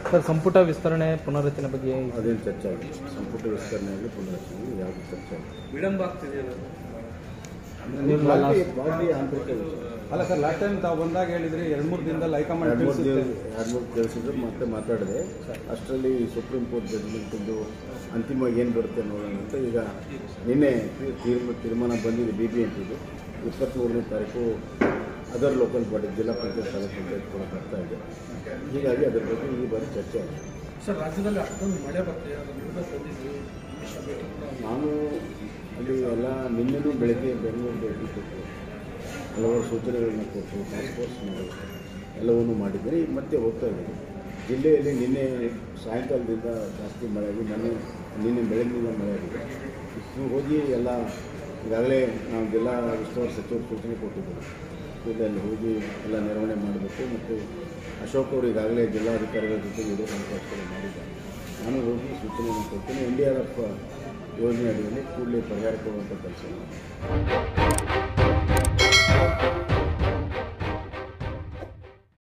sir ಸಂಪುಟ ವಿಸ್ತರಣೆ ಪುನರ್ರಚನೆ ಬಗ್ಗೆ ಅದೇನು ಚರ್ಚೆ ಆಗಿದೆ ಸಂಪುಟ ವಿಸ್ತರಣೆಯಲ್ಲಿ ಪುನರಚನೆ ಯಾವುದು ಚರ್ಚೆ ಆಗಿದೆ ವಿಳಂಬ ಆಗ್ತಿದೆಯಲ್ಲ ನಿಮ್ಮ ಬಾಕಿ ಬಾಕಿ ಆಂತರಿಕ ವಿಷಯ ಅಲ್ಲ ಸರ್ ಲಾಸ್ಟ್ ಟೈಮ್ ತಾವು ಬಂದಾಗ ಹೇಳಿದ್ರಿ ಎರಡು ಮೂರು ದಿನದಲ್ಲಿ ಹೈಕಮಾಂಡ್ ಎರಡು ಮೂರು ತಿಳಿಸುತ್ತೆ ದಿವಸ ಎರಡು ಮೂರು ತಿಳಿಸಿದ್ರು ಮತ್ತೆ ಮಾತಾಡಿದೆ ಅಷ್ಟರಲ್ಲಿ ಸುಪ್ರೀಂ ಕೋರ್ಟ್ ಜಡ್ಜ್ಮೆಂಟಿಂದು ಅಂತಿಮವಾಗಿ ಏನು ಬರುತ್ತೆ ನೋಡೋಣ ಅಂತ ಈಗ ನಿನ್ನೆ ತೀರ್ಮ ತೀರ್ಮಾನ ಬಂದಿದೆ ಬಿ ಬಿ ಎಂ ಪಿದು ಇಪ್ಪತ್ತ್ಮೂರನೇ ತಾರೀಕು ಅದರ್ ಲೋಕಲ್ ಬಾಡಿ ಜಿಲ್ಲಾ ಪಂಚಾಯತ್ ತಾಲೂಕು ಪಂಚಾಯತ್ ಕೂಡ ಬರ್ತಾ ಇದೆ ಹೀಗಾಗಿ ಅದ್ರ ಬಗ್ಗೆ ಈ ಬಾರಿ ಚರ್ಚೆ ಆಗಿದೆ ಸರ್ ರಾಜ್ಯದಲ್ಲಿ ಅಷ್ಟೊಂದು ಮಳೆ ಬರ್ತಿದೆ ಅದರ ವಿರುದ್ಧ ಬಂದಿದ್ವಿ ಮಿಶ್ರ ಭೇಟಿ ಕೂಡ ನಾನು ಅಲ್ಲಿ ಎಲ್ಲ ನಿನ್ನೆನೂ ಬೆಳಗ್ಗೆ ಬೆಂಗಳೂರು ಭೇಟಿ ಕೊಟ್ಟು ಹಲವಾರು ಸೂಚನೆಗಳನ್ನ ಕೊಟ್ಟು ಟಾಸ್ಕ್ ಫೋರ್ಸ್ ಮಾಡಿ ಎಲ್ಲವನ್ನೂ ಮಾಡಿದ್ದೀನಿ ಈಗ ಮತ್ತೆ ಹೋಗ್ತಾ ಇದ್ದೀನಿ ಜಿಲ್ಲೆಯಲ್ಲಿ ನಿನ್ನೆ ಸಾಯಂಕಾಲದಿಂದ ಜಾಸ್ತಿ ಮಳೆ ಆಗಿ ಮೊನ್ನೆ ನಿನ್ನೆ ಬೆಳಗ್ಗಿನಿಂದ ಮಳೆ ಆಗಿದೆ ಇಷ್ಟು ಹೋಗಿ ಎಲ್ಲ ಈಗಾಗಲೇ ನಾವು ಜಿಲ್ಲಾ ಉಸ್ತುವಾರಿ ಸಚಿವರು ಸೂಚನೆ ಕೊಟ್ಟಿದ್ದರು ಕೂಡಲೇ ಅಲ್ಲಿ ಹೋಗಿ ಎಲ್ಲ ನಿರ್ವಹಣೆ ಮಾಡಬೇಕು ಮತ್ತು ಅಶೋಕ್ ಅವರು ಈಗಾಗಲೇ ಜಿಲ್ಲಾಧಿಕಾರಿಗಳ ಜೊತೆ ವಿಡಿಯೋ ಕಾನ್ಫರೆನ್ಸ್ ಮಾಡಿದ್ದಾರೆ ನಾನು ಹೋಗಿ ಸೂಚನೆಯನ್ನು ಕೊಡ್ತೀನಿ ಎನ್ ಡಿ ಆರ್ ಎಫ್ ಯೋಜನೆ ಅಡಿಯಲ್ಲಿ ಕೂಡಲೇ ಪರಿಹಾರ ಕೊಡುವಂಥ ಕೆಲಸ